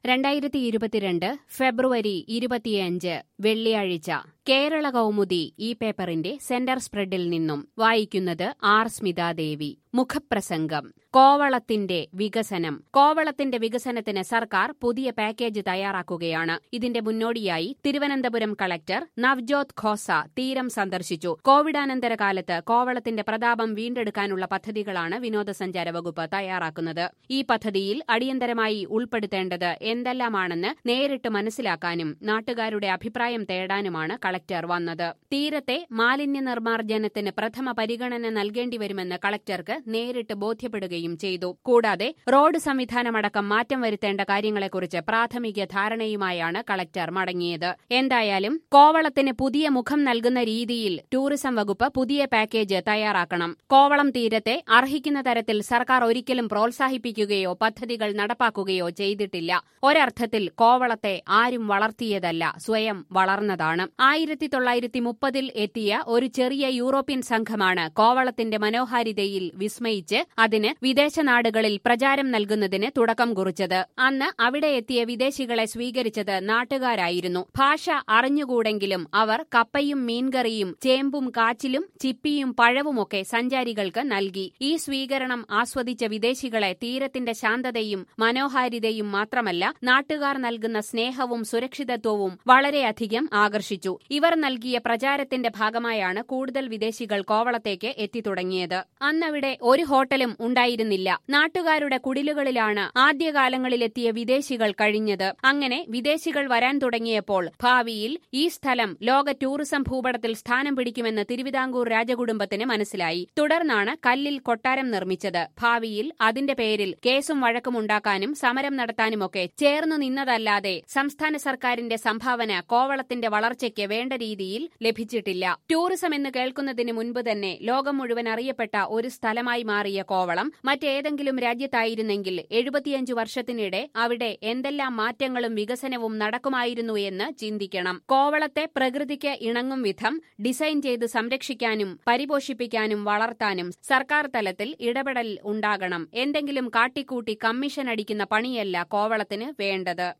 രണ്ടായിരത്തി ഇരുപത്തിരണ്ട് ഫെബ്രുവരി ഇരുപത്തിയഞ്ച് വെള്ളിയാഴ്ച കേരള കൗമുദി ഈ പേപ്പറിന്റെ സെന്റർ സ്പ്രെഡിൽ നിന്നും വായിക്കുന്നത് ആർ സ്മിതാദേവി മുഖപ്രസംഗം കോവളത്തിന്റെ വികസനം കോവളത്തിന്റെ വികസനത്തിന് സർക്കാർ പുതിയ പാക്കേജ് തയ്യാറാക്കുകയാണ് ഇതിന്റെ മുന്നോടിയായി തിരുവനന്തപുരം കളക്ടർ നവ്ജോത് ഖോസ തീരം സന്ദർശിച്ചു കോവിഡാനന്തര കാലത്ത് കോവളത്തിന്റെ പ്രതാപം വീണ്ടെടുക്കാനുള്ള പദ്ധതികളാണ് വിനോദസഞ്ചാര വകുപ്പ് തയ്യാറാക്കുന്നത് ഈ പദ്ധതിയിൽ അടിയന്തരമായി ഉൾപ്പെടുത്തേണ്ടത് എന്തെല്ലാമാണെന്ന് നേരിട്ട് മനസ്സിലാക്കാനും നാട്ടുകാരുടെ അഭിപ്രായം തേടാനുമാണ് കളക്ടർ വന്നത് തീരത്തെ മാലിന്യ നിർമ്മാർജ്ജനത്തിന് പ്രഥമ പരിഗണന നൽകേണ്ടിവരുമെന്ന് കളക്ടർക്ക് നേരിട്ട് ബോധ്യപ്പെടുകയും ചെയ്തു കൂടാതെ റോഡ് സംവിധാനമടക്കം മാറ്റം വരുത്തേണ്ട കാര്യങ്ങളെക്കുറിച്ച് പ്രാഥമിക ധാരണയുമായാണ് കളക്ടർ മടങ്ങിയത് എന്തായാലും കോവളത്തിന് പുതിയ മുഖം നൽകുന്ന രീതിയിൽ ടൂറിസം വകുപ്പ് പുതിയ പാക്കേജ് തയ്യാറാക്കണം കോവളം തീരത്തെ അർഹിക്കുന്ന തരത്തിൽ സർക്കാർ ഒരിക്കലും പ്രോത്സാഹിപ്പിക്കുകയോ പദ്ധതികൾ നടപ്പാക്കുകയോ ചെയ്തിട്ടില്ല ഒരർത്ഥത്തിൽ കോവളത്തെ ആരും വളർത്തിയതല്ല സ്വയം വളർന്നതാണ് ആയിരത്തി തൊള്ളായിരത്തി മുപ്പതിൽ എത്തിയ ഒരു ചെറിയ യൂറോപ്യൻ സംഘമാണ് കോവളത്തിന്റെ മനോഹാരിതയിൽ വിസ്മയിച്ച് അതിന് വിദേശ നാടുകളിൽ പ്രചാരം നൽകുന്നതിന് തുടക്കം കുറിച്ചത് അന്ന് അവിടെ എത്തിയ വിദേശികളെ സ്വീകരിച്ചത് നാട്ടുകാരായിരുന്നു ഭാഷ അറിഞ്ഞുകൂടെങ്കിലും അവർ കപ്പയും മീൻകറിയും ചേമ്പും കാച്ചിലും ചിപ്പിയും പഴവുമൊക്കെ സഞ്ചാരികൾക്ക് നൽകി ഈ സ്വീകരണം ആസ്വദിച്ച വിദേശികളെ തീരത്തിന്റെ ശാന്തതയും മനോഹാരിതയും മാത്രമല്ല നാട്ടുകാർ നൽകുന്ന സ്നേഹവും സുരക്ഷിതത്വവും വളരെയധികം ആകർഷിച്ചു ഇവർ നൽകിയ പ്രചാരത്തിന്റെ ഭാഗമായാണ് കൂടുതൽ വിദേശികൾ കോവളത്തേക്ക് എത്തിത്തുടങ്ങിയത് അന്നവിടെ ഒരു ഹോട്ടലും ഉണ്ടായിരുന്നില്ല നാട്ടുകാരുടെ കുടിലുകളിലാണ് ആദ്യകാലങ്ങളിലെത്തിയ വിദേശികൾ കഴിഞ്ഞത് അങ്ങനെ വിദേശികൾ വരാൻ തുടങ്ങിയപ്പോൾ ഭാവിയിൽ ഈ സ്ഥലം ലോക ടൂറിസം ഭൂപടത്തിൽ സ്ഥാനം പിടിക്കുമെന്ന് തിരുവിതാംകൂർ രാജകുടുംബത്തിന് മനസ്സിലായി തുടർന്നാണ് കല്ലിൽ കൊട്ടാരം നിർമ്മിച്ചത് ഭാവിയിൽ അതിന്റെ പേരിൽ കേസും വഴക്കും ഉണ്ടാക്കാനും സമരം നടത്താനുമൊക്കെ ചേർന്നു നിന്നതല്ലാതെ സംസ്ഥാന സർക്കാരിന്റെ സംഭാവന കോവളത്തിന്റെ വളർച്ചയ്ക്ക് വേണ്ട രീതിയിൽ ലഭിച്ചിട്ടില്ല ടൂറിസം എന്ന് കേൾക്കുന്നതിന് മുൻപ് തന്നെ ലോകം മുഴുവൻ അറിയപ്പെട്ട ഒരു സ്ഥലമായി മാറിയ കോവളം മറ്റേതെങ്കിലും രാജ്യത്തായിരുന്നെങ്കിൽ എഴുപത്തിയഞ്ചു വർഷത്തിനിടെ അവിടെ എന്തെല്ലാം മാറ്റങ്ങളും വികസനവും നടക്കുമായിരുന്നു എന്ന് ചിന്തിക്കണം കോവളത്തെ പ്രകൃതിക്ക് ഇണങ്ങും വിധം ഡിസൈൻ ചെയ്ത് സംരക്ഷിക്കാനും പരിപോഷിപ്പിക്കാനും വളർത്താനും സർക്കാർ തലത്തിൽ ഇടപെടൽ ഉണ്ടാകണം എന്തെങ്കിലും കാട്ടിക്കൂട്ടി കമ്മീഷൻ അടിക്കുന്ന പണിയല്ല കോവളത്തിന് വേണ്ടത്